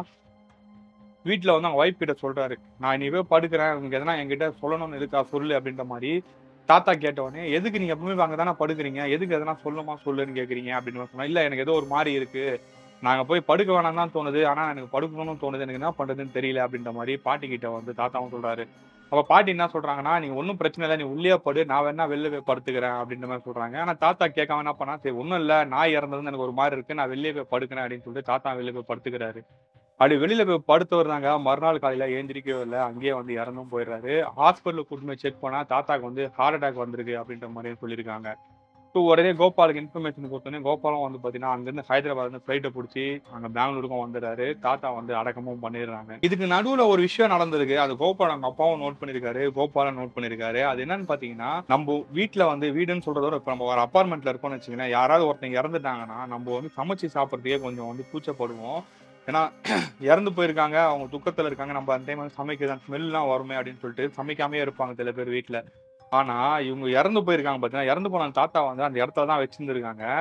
வீட்டுல வந்து அவங்க ஒய்ஃப் கிட்ட சொல்றாரு நான் இனிமே படுக்கிறேன் உங்களுக்கு எதனா என்கிட்ட சொல்லணும்னு இருக்கா சொல்லு அப்படின்ற மாதிரி தாத்தா கேட்ட உடனே எதுக்கு நீங்க எப்பவுமே அங்க தானே படுக்கிறீங்க எதுக்கு எதனா சொல்லுமா சொல்லுன்னு கேக்குறீங்க அப்படின்னு சொன்னா இல்ல எனக்கு ஏதோ ஒரு மாதிரி இருக்கு நாங்க போய் படுக்க வேணாம் தான் தோணுது ஆனா எனக்கு படுக்கணும்னு தோணுது எனக்கு என்ன பண்றதுன்னு தெரியல அப்படின்ற மாதிரி பாட்டி கிட்ட வந்து தாத்தாவும் சொல்றாரு அப்ப பாட்டி என்ன சொல்றாங்கன்னா நீங்க ஒன்றும் பிரச்சனை இல்லை நீ உள்ளே படு நான் வேணா வெளில போய் படுத்துக்கிறேன் அப்படின்ற மாதிரி சொல்றாங்க ஆனா தாத்தா கேட்காம என்ன பண்ணா சரி ஒன்றும் இல்லை நாய் இறந்ததுன்னு எனக்கு ஒரு மாதிரி இருக்கு நான் வெளியே போய் படுக்கிறேன் அப்படின்னு சொல்லிட்டு தாத்தா வெளியே போய் படுத்துக்கிறாரு அப்படி வெளியில போய் படுத்து வர்றாங்க மறுநாள் காலையில ஏந்திரிக்கவே இல்லை அங்கேயே வந்து இறந்தும் போயிடுறாரு ஹாஸ்பிட்டலுக்கு கூட்டு போய் செக் பண்ணா தாத்தாக்கு வந்து ஹார்ட் அட்டாக் வந்திருக்கு அப்படின்ற மாதிரி சொல்லியிருக்காங்க ஸோ உடனே கோபாலுக்கு இன்ஃபர்மேஷன் கொடுத்தோன்னே கோபாலும் வந்து பார்த்தீங்கன்னா அங்கேருந்து ஹைதராபாத் வந்து ஃப்ளைட்டை பிடிச்சி அங்கே பெங்களூருக்கும் வந்துடுறாரு தாத்தா வந்து அடக்கமும் பண்ணிடுறாங்க இதுக்கு நடுவில் ஒரு விஷயம் நடந்திருக்கு அது கோபால் அவங்க அப்பாவும் நோட் பண்ணியிருக்காரு கோபாலும் நோட் பண்ணியிருக்காரு அது என்னன்னு பார்த்தீங்கன்னா நம்ம வீட்டில் வந்து வீடுன்னு சொல்றதோட இப்போ நம்ம ஒரு அப்பார்ட்மெண்ட்ல இருக்கோம்னு வச்சுக்கோங்களேன் யாராவது ஒருத்தங்க இறந்துட்டாங்கன்னா நம்ம வந்து சமைச்சு சாப்பிட்றதுக்கே கொஞ்சம் வந்து கூச்சப்படுவோம் ஏன்னா இறந்து போயிருக்காங்க அவங்க துக்கத்துல இருக்காங்க நம்ம அந்த டைம் வந்து சமைக்கிறதான் ஸ்மெல்லாம் வருமே அப்படின்னு சொல்லிட்டு சமைக்காமே இருப்பாங்க சில பேர் வீட்டுல ஆனா இவங்க இறந்து போயிருக்காங்க பாத்தீங்கன்னா இறந்து போன தாத்தா வந்து அந்த இடத்துல தான் வச்சிருந்துருக்காங்க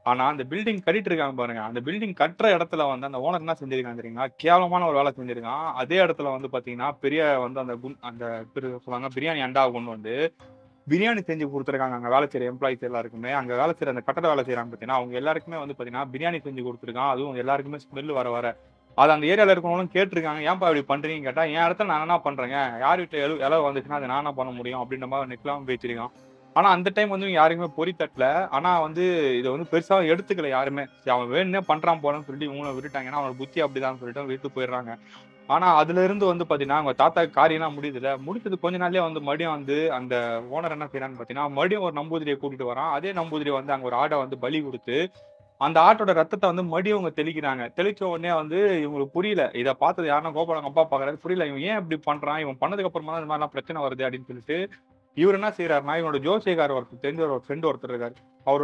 ஆனா அந்த பில்டிங் கட்டிட்டு இருக்காங்க பாருங்க அந்த பில்டிங் கட்டுற இடத்துல வந்து அந்த ஓனர் என்ன செஞ்சிருக்காங்க தெரியுங்களா கேவலமான ஒரு வேலை செஞ்சிருக்கான் அதே இடத்துல வந்து பாத்தீங்கன்னா பெரிய வந்து அந்த குண்- அந்த பிரி- சொல்லுவாங்க பிரியாணி அண்டாவை கொண்டு வந்து பிரியாணி செஞ்சு கொடுத்துருக்காங்க அங்க வேலை செய்யற எம்ப்ளாயிஸ் எல்லாருக்குமே அங்க வேலை செய்யற அந்த கட்டட வேலை செய்யறாங்க பாத்தீங்கன்னா அவங்க எல்லாருக்குமே வந்து பாத்தீங்கன்னா பிரியாணி செஞ்சு கொடுத்துருக்கான் அதுவும் எல்லாருக்குமே ஸ்மெல் வர வர அது அந்த ஏரியால இருக்கவங்களும் கேட்டிருக்காங்க ஏன்ப்பா இப்படி பண்றீங்கன்னு கேட்டா என் இடத்துல நான் என்ன பண்றேங்க யார் வீட்டுல எழு இலை வந்துச்சுன்னா அதை நான் என்ன பண்ண முடியும் அப்படின்ற மாதிரி நெக்லாம் பேசிருக்கான் ஆனா அந்த டைம் வந்து இவங்க யாருக்குமே பொறி தட்டல ஆனா வந்து இதை வந்து பெருசா எடுத்துக்கல யாருமே சரி, அவன் வேணும்னே பண்றான் போலன்னு சொல்லிட்டு இவங்கள விட்டுட்டாங்க ஏன்னா அவனோட புத்தி அப்படிதான் சொல்லிட்டு விட்டு போயிடுறாங்க ஆனா அதுல இருந்து வந்து பாத்தீங்கன்னா அவங்க தாத்தா காரியம்லாம் முடியுதுல முடிச்சது கொஞ்ச நாள்லயே வந்து மறுபடியும் வந்து அந்த ஓனர் என்ன செய்யறான்னு பாத்தீங்கன்னா மறுபடியும் ஒரு நம்பூதிரியை கூட்டிட்டு வரான் அதே நம்பூதிரி வந்து அங்க ஒரு ஆடை வந்து பலி கொடுத்து அந்த ஆட்டோட ரத்தத்தை வந்து மறுபடியும் இவங்க தெளிக்கிறாங்க தெளிச்ச உடனே வந்து இவங்களுக்கு புரியல இதை பார்த்தது யாருன்னா கோபாலங்க அப்பா பாக்குறாரு புரியல இவன் ஏன் இப்படி பண்றான் இவன் பண்ணதுக்கு அப்புறமா தான் இந்த மாதிரிலாம் பிரச்சனை வருது அப்படின்னு சொல்லிட்டு இவர் என்ன செய்யறாருன்னா இவனோட ஜோசியக்கார ஒருத்தர் தெரிஞ்ச ஒரு ஃப்ரெண்ட் ஒருத்தர் இருக்காரு அவர்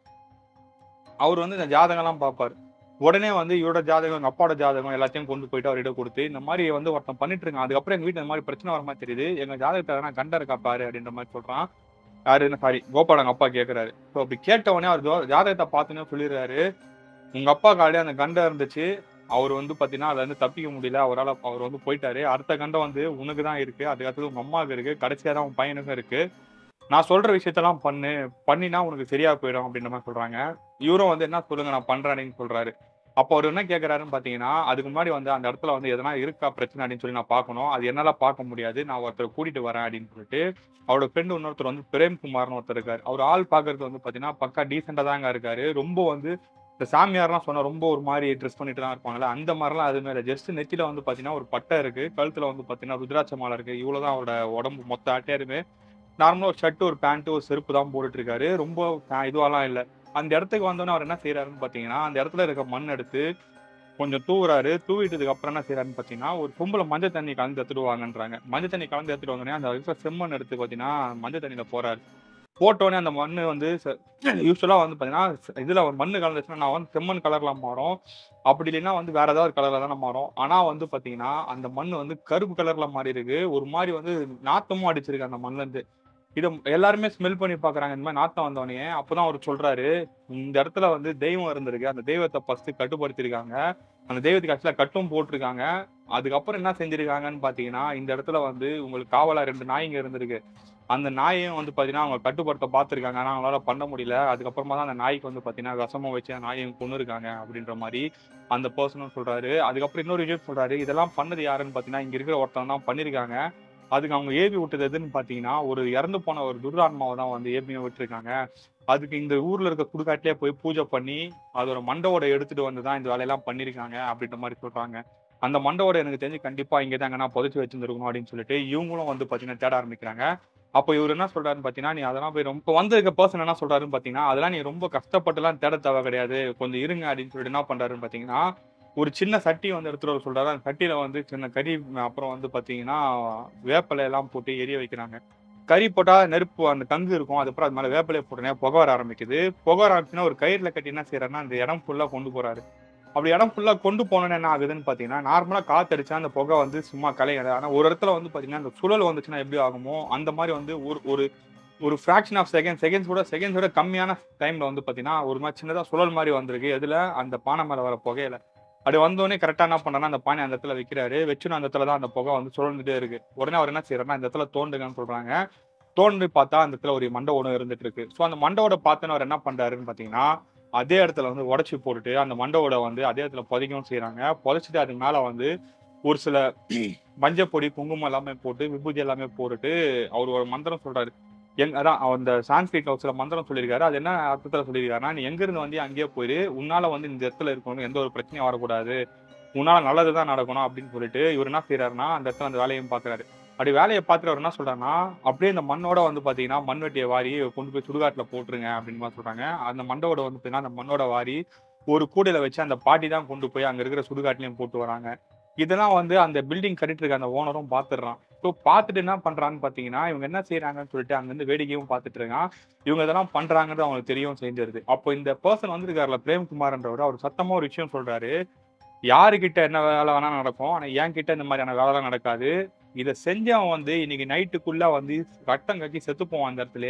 அவர் வந்து இந்த ஜாதகம் எல்லாம் பார்ப்பாரு உடனே வந்து இவரோட ஜாதகம் எங்க அப்பாவோட ஜாதகம் எல்லாத்தையும் கொண்டு போயிட்டு அவர்கிட்ட கொடுத்து இந்த மாதிரி வந்து ஒருத்தன் பண்ணிட்டு இருக்கான் அதுக்கப்புறம் எங்க வீட்டுல இந்த மாதிரி பிரச்சனை வர மாதிரி தெரியுது எங்க ஜாதகத்தை எதனா கண்ட இருக்கா பாரு அப்படின்ற மாதிரி சொல்றான் யாரு சாரி கோபாலங்க அப்பா கேக்குறாரு ஸோ அப்படி கேட்ட உடனே அவர் ஜோ- ஜாதகத்தை பார்த்துன்னு சொல்லிடுறாரு உங்க அப்பா காலையில அந்த கண்டம் இருந்துச்சு அவர் வந்து பாத்தீங்கன்னா அதுல இருந்து தப்பிக்க முடியல அவரால் அவர் வந்து போயிட்டாரு அடுத்த கண்டம் வந்து உனக்கு தான் இருக்கு அதுக்கடுத்தது உங்க அம்மாவுக்கு இருக்கு கடைசியா தான் உன் பையனுக்கும் இருக்கு நான் சொல்ற விஷயத்தெல்லாம் பண்ணு பண்ணினா உனக்கு சரியா போயிடும் அப்படின்ற மாதிரி சொல்றாங்க இவரும் வந்து என்ன சொல்லுங்க நான் பண்றேன்னு சொல்றாரு அப்போ அவர் என்ன கேட்கறாருன்னு பாத்தீங்கன்னா அதுக்கு முன்னாடி வந்து அந்த இடத்துல வந்து எதனா இருக்கா பிரச்சனை அப்படின்னு சொல்லி நான் பார்க்கணும் அது என்னால பார்க்க முடியாது நான் ஒருத்தர் கூட்டிட்டு வரேன் அப்படின்னு சொல்லிட்டு அவரோட ஃப்ரெண்டு இன்னொருத்தர் வந்து பிரேம்குமார்னு ஒருத்தர் இருக்காரு அவர் ஆள் பாக்குறது வந்து பாத்தீங்கன்னா பக்கா டீசெண்டா தாங்க இருக்காரு ரொம்ப வந்து இந்த சாமியார்லாம் சொன்னா ரொம்ப ஒரு மாதிரி ட்ரெஸ் பண்ணிட்டு தான் இருப்பாங்கல்ல அந்த மாதிரிலாம் எதுவுமே இல்லை ஜஸ்ட் நெத்தியில வந்து பாத்தீங்கன்னா ஒரு பட்டை இருக்கு கழுத்துல வந்து பாத்தீங்கன்னா ருத்ராட்ச மாலை இருக்கு இவ்வளவுதான் அவரோட உடம்பு மொத்த அட்டையாருமே நார்மலா ஒரு ஷர்ட் ஒரு பேண்ட் ஒரு செருப்பு தான் போட்டுட்டு இருக்காரு ரொம்ப fa- இதுவாலாம் இல்லை அந்த இடத்துக்கு வந்தோடனே அவர் என்ன செய்யறாருன்னு பாத்தீங்கன்னா அந்த இடத்துல இருக்க மண் எடுத்து கொஞ்சம் தூவுறாரு தூவிட்டதுக்கு அப்புறம் என்ன செய்யறாருன்னு பாத்தீங்கன்னா ஒரு கும்பல மஞ்சள் தண்ணி கலந்து எடுத்துட்டு வாங்கன்றாங்க மஞ்சள் தண்ணி கலந்து எடுத்துட்டு வந்தோடனே அந்த இருக்கிற செம்மண் எடுத்து பாத்தீங்கன்னா மஞ்சள் தண்ணியில போறாரு போட்டோடனே அந்த மண்ணு வந்து யூஸ்வலா வந்து பாத்தீங்கன்னா இதுல ஒரு மண்ணு கலந்துச்சுன்னா நான் வந்து செம்மண் கலர்ல மாறும் அப்படி இல்லைன்னா வந்து வேற ஏதாவது கலர்ல தானே மாறும் ஆனா வந்து பாத்தீங்கன்னா அந்த மண் வந்து கருப்பு கலர்ல மாறி இருக்கு ஒரு மாதிரி வந்து நாத்தமும் அடிச்சிருக்கு அந்த மண்ணுல இருந்து இதை எல்லாருமே ஸ்மெல் பண்ணி பாக்குறாங்க இந்த மாதிரி நாத்தம் வந்தோடனே அப்பதான் அவர் சொல்றாரு இந்த இடத்துல வந்து தெய்வம் இருந்திருக்கு அந்த தெய்வத்தை ஃபர்ஸ்ட் கட்டுப்படுத்திருக்காங்க அந்த தெய்வத்துக்கு ஆக்சுவலா கட்டும் போட்டிருக்காங்க அதுக்கப்புறம் என்ன செஞ்சிருக்காங்கன்னு பாத்தீங்கன்னா இந்த இடத்துல வந்து உங்களுக்கு காவலா ரெண்டு நாய்ங்க இருந்திருக்கு அந்த நாயையும் வந்து பாத்தீங்கன்னா அவங்க கட்டுப்படுத்த பார்த்திருக்காங்க ஆனா அவங்களால பண்ண முடியல அதுக்கப்புறமா தான் அந்த நாய்க்கு வந்து பாத்தீங்கன்னா விஷமம் வச்சு அந்த நாயையும் கொண்டு இருக்காங்க அப்படின்ற மாதிரி அந்த பர்சனும் சொல்றாரு அதுக்கப்புறம் இன்னொரு விஷயம் சொல்றாரு இதெல்லாம் பண்ணது யாருன்னு பாத்தீங்கன்னா இங்க இருக்கிற ஒருத்தவங்க தான் பண்ணிருக்காங்க அதுக்கு அவங்க ஏபி விட்டது எதுன்னு பாத்தீங்கன்னா ஒரு இறந்து போன ஒரு துர்ஆத்மாவை தான் வந்து ஏபியும் விட்டுருக்காங்க அதுக்கு இந்த ஊர்ல இருக்க சுடுகாட்டிலே போய் பூஜை பண்ணி அதோட மண்டவோட எடுத்துட்டு வந்து தான் இந்த வேலையெல்லாம் பண்ணிருக்காங்க அப்படின்ற மாதிரி சொல்றாங்க அந்த மண்டவோட எனக்கு தெரிஞ்சு கண்டிப்பா இங்கே தான் நான் புதைச்சு வச்சிருந்துருக்கணும் அப்படின்னு சொல்லிட்டு இவங்களும் வந்து பாத்தீங்கன்னா தேட ஆரம்பிக்கிறாங்க அப்போ இவர் என்ன சொல்றாருன்னு பாத்தீங்கன்னா நீ அதெல்லாம் போய் ரொம்ப வந்திருக்க பர்சன் என்ன சொல்றாருன்னு பாத்தீங்கன்னா அதெல்லாம் நீ ரொம்ப கஷ்டப்பட்டுலாம் தேட தேவை கிடையாது கொஞ்சம் இருங்க அப்படின்னு சொல்லிட்டு என்ன பண்றாருன்னு பாத்தீங்கன்னா ஒரு சின்ன சட்டி வந்து எடுத்துட்டு வர சொல்றாரு அந்த சட்டியில வந்து சின்ன கறி அப்புறம் வந்து பாத்தீங்கன்னா வேப்பிலை எல்லாம் போட்டு எரிய வைக்கிறாங்க கறி போட்டா நெருப்பு அந்த கங்கு இருக்கும் அதுக்கப்புறம் அது மேல வேப்பிலையை போட்டோன்னே புகை வர ஆரம்பிக்குது புகை வர ஆரம்பிச்சுன்னா ஒரு கயிறுல கட்டி என்ன செய்யறாருன்னா அந்த இடம் ஃபுல்லா கொண்டு போறாரு அப்படி இடம் ஃபுல்லா கொண்டு போனோன்னு என்ன ஆகுதுன்னு பாத்தீங்கன்னா நார்மலா காத்தடிச்சா அந்த புகை வந்து சும்மா கலையாது ஆனா ஒரு இடத்துல வந்து பாத்தீங்கன்னா அந்த சுழல் வந்துச்சுன்னா எப்படி ஆகுமோ அந்த மாதிரி வந்து ஒரு ஒரு ஒரு ஃபிராக்ஷன் ஆஃப் செகண்ட் செகண்ட்ஸ் கூட செகண்ட்ஸ் விட கம்மியான டைம்ல வந்து பாத்தீங்கன்னா ஒரு மாதிரி சின்னதா சுழல் மாதிரி வந்திருக்கு எதுல அந்த பானை மேல வர புகையில அப்படி வந்தோடனே கரெக்டா என்ன பண்றாருன்னா அந்த பானை அந்த இடத்துல வைக்கிறாரு வச்சுன்னு அந்த இடத்துல தான் அந்த புகை வந்து சுழந்துட்டே இருக்கு உடனே அவர் என்ன செய்யறாருன்னா இந்த இடத்துல தோண்டுங்கன்னு சொல்றாங்க தோண்டி பார்த்தா அந்த இடத்துல ஒரு மண்டை ஒன்று இருந்துட்டு இருக்கு ஸோ அந்த மண்டவோட பார்த்தோன்னு அவர் என்ன பண்றாருன்னு பாத்தீங்கன்னா அதே இடத்துல வந்து உடச்சி போட்டுட்டு அந்த மண்டவோட வந்து அதே இடத்துல புதைக்கவும் செய்யறாங்க புதைச்சிட்டு அது மேல வந்து ஒரு சில மஞ்சள் பொடி குங்குமம் எல்லாமே போட்டு விபூதி எல்லாமே போட்டுட்டு அவர் ஒரு மந்திரம் சொல்றாரு எங் அதான் அந்த சான்ஸ்கிரிட்ல ஒரு சில மந்திரம் சொல்லியிருக்காரு அது என்ன அர்த்தத்துல சொல்லியிருக்காருன்னா நீ எங்க இருந்து வந்து அங்கேயே போயிரு உன்னால வந்து இந்த இடத்துல இருக்கணும் எந்த ஒரு பிரச்சனையும் வரக்கூடாது உன்னால நல்லதுதான் நடக்கணும் அப்படின்னு சொல்லிட்டு இவர் என்ன செய்யறாருன்னா அந்த இடத்துல அந்த வேலையும் பாக்குறாரு அப்படி வேலையை பார்த்துட்டு அவர் என்ன சொல்றாருன்னா அப்படியே இந்த மண்ணோட வந்து பாத்தீங்கன்னா மண்வெட்டியை வாரி கொண்டு போய் சுடுகாட்டுல போட்டுருங்க அப்படின்னு மாதிரி சொல்றாங்க அந்த மண்டோட வந்து பாத்தீங்கன்னா அந்த மண்ணோட வாரி ஒரு கூடையில வச்சு அந்த பாட்டி தான் கொண்டு போய் அங்க இருக்கிற சுடுகாட்டுலயும் போட்டு வராங்க இதெல்லாம் வந்து அந்த பில்டிங் கட்டிட்டு இருக்க அந்த ஓனரும் பாத்துடுறான் ஸோ பார்த்துட்டு என்ன பண்றான்னு பாத்தீங்கன்னா இவங்க என்ன செய்யறாங்கன்னு சொல்லிட்டு அங்கிருந்து வேடிக்கையும் பார்த்துட்டு இருக்கான் இவங்க இதெல்லாம் பண்றாங்கன்றது அவங்களுக்கு தெரியும் செஞ்சிருது அப்போ இந்த பர்சன் வந்திருக்காருல பிரேம்குமார்ன்றவர் அவர் சத்தமா ஒரு விஷயம் சொல்றாரு யாருக்கிட்ட என்ன வேலை வேணா நடக்கும் ஆனா என் கிட்ட இந்த மாதிரியான வேலைலாம் நடக்காது இதை செஞ்சவன் வந்து இன்னைக்கு நைட்டுக்குள்ள வந்து ரத்தம் கட்டி செத்து போவான் அந்த இடத்துல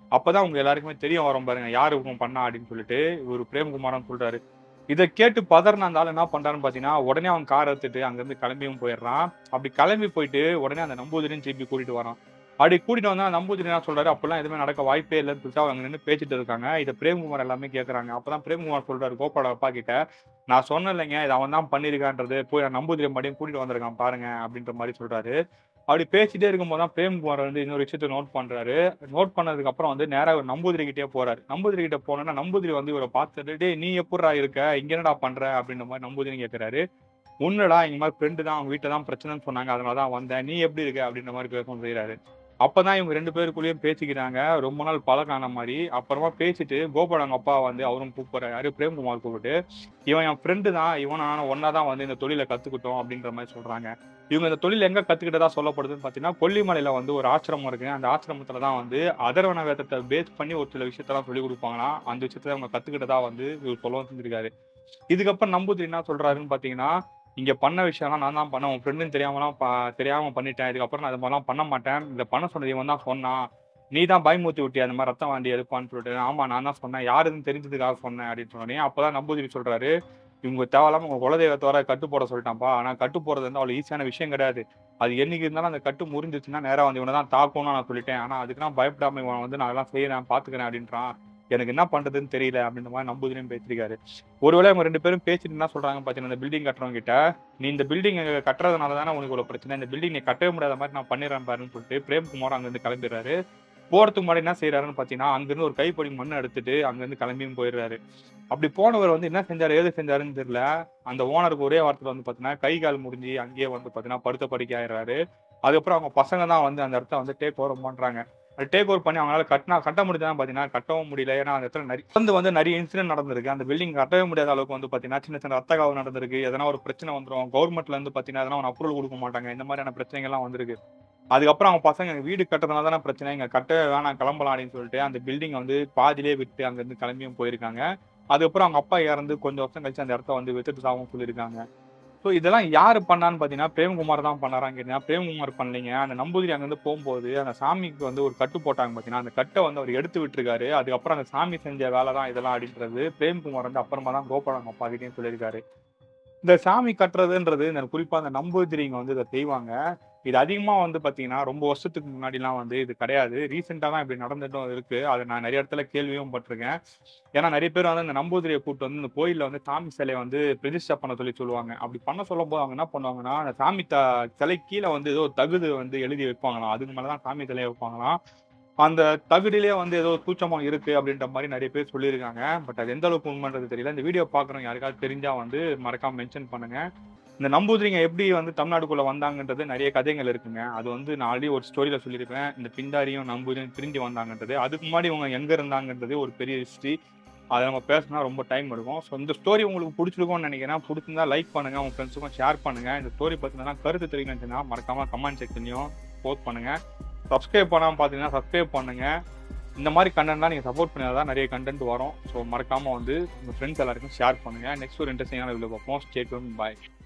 அப்பதான் உங்க எல்லாருக்குமே தெரிய வரும் பாருங்க யாரு இவங்க பண்ணா அப்படின்னு சொல்லிட்டு இவர் பிரேம்குமாரன் சொல்றாரு இதை கேட்டு பதறின அந்த ஆள் என்ன பண்றான்னு பாத்தீங்கன்னா உடனே அவன் கார் எடுத்துட்டு அங்கிருந்து கிளம்பியும் போயிடுறான் அப்படி கிளம்பி போயிட்டு உடனே அந்த நம்பூதிரியும் திருப்பி கூட்டிட்டு வரான் அப்படி கூட்டிட்டு வந்தா நம்பூதிரி என்ன சொல்றாரு அப்பெல்லாம் எதுவுமே நடக்க வாய்ப்பே இல்லைன்னு சொல்லிட்டு அவங்க நின்று பேசிட்டு இருக்காங்க இதை பிரேம்குமார் எல்லாமே கேட்கறாங்க அப்பதான் பிரேம்குமார் சொல்றாரு கோபால அப்பா கிட்ட நான் சொன்னேன் இல்லைங்க இது அவன் தான் பண்ணியிருக்கான்றது போய் நான் நம்பூதிரி மறுபடியும் கூட்டிட்டு வந்திருக்கான் பாருங்க அப்படின்ற மாதிரி சொல்றாரு அப்படி பேசிட்டே இருக்கும்போது தான் பிரேம்குமார் வந்து இன்னொரு விஷயத்த நோட் பண்றாரு நோட் பண்ணதுக்கு அப்புறம் வந்து நேரா ஒரு நம்பூதிரி கிட்டே போறாரு நம்பூதிரி கிட்ட போனோன்னா நம்பூதிரி வந்து இவரை பார்த்துட்டு டேய் நீ எப்படிடா இருக்க இங்க என்னடா பண்ற அப்படின்ற மாதிரி நம்பூதிரி கேட்கிறாரு உன்னடா இந்த மாதிரி ஃப்ரெண்டு தான் அவங்க வீட்டில் தான் பிரச்சனைன்னு சொன்னாங்க அதனால தான் வந்தேன் நீ எப்படி இருக்க அப்படின்ற மாதிரி பேசவும் செய்யறாரு அப்பதான் இவங்க ரெண்டு பேருக்குள்ளேயும் பேசிக்கிறாங்க ரொம்ப நாள் பழக்கம் ஆன மாதிரி அப்புறமா பேசிட்டு கோபால் அவங்க அப்பா வந்து அவரும் கூப்பிடுறாரு பிரேம்குமார் கூப்பிட்டு இவன் என் ஃப்ரெண்டு தான் இவன் நானும் ஒன்னா தான் வந்து இந்த தொழிலை கத்துக்கிட்டோம் அப்படின்ற மாதிரி சொல்றாங்க இவங்க இந்த தொழில் எங்க கத்துக்கிட்டதா சொல்லப்படுதுன்னு பாத்தீங்கன்னா கொல்லிமலையில வந்து ஒரு ஆசிரமம் இருக்கு அந்த ஆசிரமத்துல தான் வந்து அதர்வன வேதத்தை பேஸ் பண்ணி ஒரு சில விஷயத்தெல்லாம் சொல்லி கொடுப்பாங்களாம் அந்த விஷயத்த அவங்க கத்துக்கிட்டதா வந்து இவர் சொல்லவும் செஞ்சிருக்காரு இதுக்கப்புறம் நம்பூதிரி என்ன சொல்றாருன்னு பாத்தீங்கன்னா இங்க பண்ண விஷயம்லாம் நான் தான் பண்ணேன் உன் ஃப்ரெண்டுன்னு தெரியாமலாம் ப- தெரியாம பண்ணிட்டேன் இதுக்கப்புறம் நான் இது மாதிரிலாம் பண்ண மாட்டேன் இதை பண்ண சொன்னது இவன் தான் சொன்னான் நீ தான் பயமுத்தி விட்டி அந்த மாதிரி ரத்தம் வாண்டி எடுப்பான்னு சொல்லிட்டு ஆமா நான் தான் சொன்னேன் யாருன்னு தெரிஞ்சதுக்காக சொன்னேன் அப்படின்னு சொன்னோடனே அப்பதான் நம்பூதிரி சொல்றாரு இவங்க தேவையில்லாம உங்க குலதெய்வத்தை வர கட்டு போட சொல்லிட்டான்ப்பா ஆனா கட்டு போறது வந்து அவ்வளவு ஈஸியான விஷயம் கிடையாது அது என்னைக்கு இருந்தாலும் அந்த கட்டு முறிஞ்சிச்சுன்னா நேரா வந்து இவனை தான் தாக்கணும்னு நான் சொல்லிட்டேன் ஆனா அதுக்கு நான் பயப்படாம இவன் வந்து நான் எல்லாம் செய்யறேன் பாத்துக்கிறேன் அப்படின்றான் எனக்கு என்ன பண்றதுன்னு தெரியல அப்படின்ற மாதிரி நம்பூதிரியும் பேசிருக்காரு ஒருவேளை இவங்க ரெண்டு பேரும் பேசிட்டு என்ன சொல்றாங்க பாத்தீங்கன்னா இந்த பில்டிங் கட்டுறவங்க கிட்ட நீ இந்த பில்டிங் கட்டுறதுனால தானே உனக்கு இவ்வளவு பிரச்சனை இந்த பில்டிங் நீ கட்டவே முடியாத மாதிரி நான் பண்ணிடுறேன் பாருன்னு சொல்லிட்டு பிரேம்குமார் அங்கிருந்து கிளம்பிடுறாரு போறதுக்கு முன்னாடி என்ன செய்யறாருன்னு பாத்தீங்கன்னா அங்கிருந்து ஒரு கைப்பொடி மண் எடுத்துட்டு அங்கிருந்து கிளம்பியும் போயிடுறாரு அப்படி போனவர் வந்து என்ன செஞ்சாரு ஏது செஞ்சாருன்னு தெரியல அந்த ஓனருக்கு ஒரே வாரத்துல வந்து பாத்தீங்கன்னா கை கால் முடிஞ்சு அங்கேயே வந்து பாத்தீங்கன்னா படுத்த படுக்கை ஆயிடுறாரு அதுக்கப்புறம் அவங்க பசங்க தான் வந்து அந்த இடத்த வந்து டேக் ஓவர் பண்றாங்க அது டேக் ஓவர் பண்ணி அவங்களால கட்டினா கட்ட முடியுதான் பாத்தீங்கன்னா கட்டவும் முடியல ஏன்னா அந்த இடத்துல நிறைய வந்து வந்து நிறைய இன்சிடென்ட் நடந்திருக்கு அந்த பில்டிங் கட்டவே முடியாத அளவுக்கு வந்து பாத்தீங்கன்னா சின்ன சின்ன ரத்த காவு நடந்திருக்கு எதனா ஒரு பிரச்சனை வந்துரும் கவர்மெண்ட்ல இருந்து பாத்தீங்கன்னா எதனா ஒரு அப்ரூவல் கொடுக்க மாட்டாங்க இந்த மாதிரியான பிரச்சனைகள்லாம் வந்திருக்கு அதுக்கப்புறம் அவங்க பசங்க எங்க வீடு கட்டுறதுனால தானே பிரச்சனை இங்க கட்டவே வேணாம் கிளம்பலாம் அப்படின்னு சொல்லிட்டு அந்த பில்டிங் வந்து பாதியிலே விட்டு அங்க இருந்து கிளம்பியும் போயிருக்காங்க அதுக்கப்புறம் அவங்க அப்பா இறந்து கொஞ்சம் வருஷம் கழிச்சு அந்த இடத்த வந்து வித்துட்டு சாவும் சொல்லியிருக்காங்க ஸோ இதெல்லாம் யாரு பண்ணான்னு பார்த்தீங்கன்னா பிரேம்குமார் தான் பண்ணாரான்னு கேட்டீங்கன்னா பிரேம்குமார் பண்ணலைங்க அந்த நம்பூதிரி அங்கேருந்து போகும்போது அந்த சாமிக்கு வந்து ஒரு கட்டு போட்டாங்க பார்த்தீங்கன்னா அந்த கட்டை வந்து அவர் எடுத்து விட்டுருக்காரு அதுக்கப்புறம் அந்த சாமி செஞ்ச வேலை தான் இதெல்லாம் அப்படின்றது பிரேம்குமார் வந்து அப்புறமா தான் கோபாலங்க அப்பா கிட்டேயும் சொல்லியிருக்காரு இந்த சாமி கட்டுறதுன்றது இந்த குறிப்பா அந்த நம்பூதிரிங்க வந்து இதை செய்வாங்க இது அதிகமா வந்து பாத்தீங்கன்னா ரொம்ப வருஷத்துக்கு முன்னாடிலாம் வந்து இது கிடையாது ரீசெண்டா தான் இப்படி நடந்துட்டும் இருக்கு அதை நான் நிறைய இடத்துல கேள்வியும் பட்டிருக்கேன் ஏன்னா நிறைய பேர் வந்து இந்த நம்பூதிரியை கூட்டு வந்து இந்த கோயில்ல வந்து சாமி சிலையை வந்து பிரதிஷ்டை பண்ண சொல்லி சொல்லுவாங்க அப்படி பண்ண சொல்லும் போது அவங்க என்ன பண்ணுவாங்கன்னா அந்த சாமி த சிலை கீழே வந்து ஏதோ தகுது வந்து எழுதி வைப்பாங்களாம் அதுக்கு மேலதான் சாமி சிலையை வைப்பாங்களாம் அந்த தகுடிலே வந்து ஏதோ சூட்சமம் இருக்கு அப்படின்ற மாதிரி நிறைய பேர் சொல்லியிருக்காங்க பட் அது எந்த அளவுக்கு உண்மைன்றது தெரியல இந்த வீடியோ பாக்குறவங்க யாருக்காவது தெரிஞ்சா வந்து மறக்காம மென்ஷன் பண்ணுங்க இந்த நம்பூதிரிங்க எப்படி வந்து தமிழ்நாட்டுக்குள்ள வந்தாங்கன்றது நிறைய கதைகள் இருக்குங்க அது வந்து நான் ஆல்ரெடி ஒரு ஸ்டோரியில சொல்லியிருப்பேன் இந்த பிந்தாரியும் நம்பூதிரியும் பிரிஞ்சு வந்தாங்கன்றது அதுக்கு முன்னாடி இவங்க எங்க இருந்தாங்கன்றது ஒரு பெரிய ஹிஸ்ட்ரி அதை நம்ம பேசினா ரொம்ப டைம் எடுக்கும் ஸோ இந்த ஸ்டோரி உங்களுக்கு பிடிச்சிருக்கும்னு நினைக்கிறேன் பிடிச்சிருந்தா லைக் பண்ணுங்க உங்க ஃப்ரெண்ட்ஸுக்கும் ஷேர் பண்ணுங்க இந்த ஸ்டோரி பத்தினா கருத்து தெரிவிக்கணும்னா மறக்காம கமெண்ட் செக்ஷன்லையும் போஸ்ட் பண்ணுங்க சப்ஸ்கிரைப் பண்ணாம பார்த்தீங்கன்னா சப்ஸ்கிரைப் பண்ணுங்க இந்த மாதிரி கண்டென்ட்லாம் நீங்கள் சப்போர்ட் பண்ணால் தான் நிறைய கண்டென்ட் வரும் ஸோ மறக்காம வந்து உங்கள் ஃப்ரெண்ட்ஸ் எல்லாருக்கும் ஷேர் பண்ணுங்க நெக்ஸ்ட் ஒரு இன்ட்ரெஸ்டிங்கான வீடியோ பார்ப்போம் ஸ்டேட் பாய்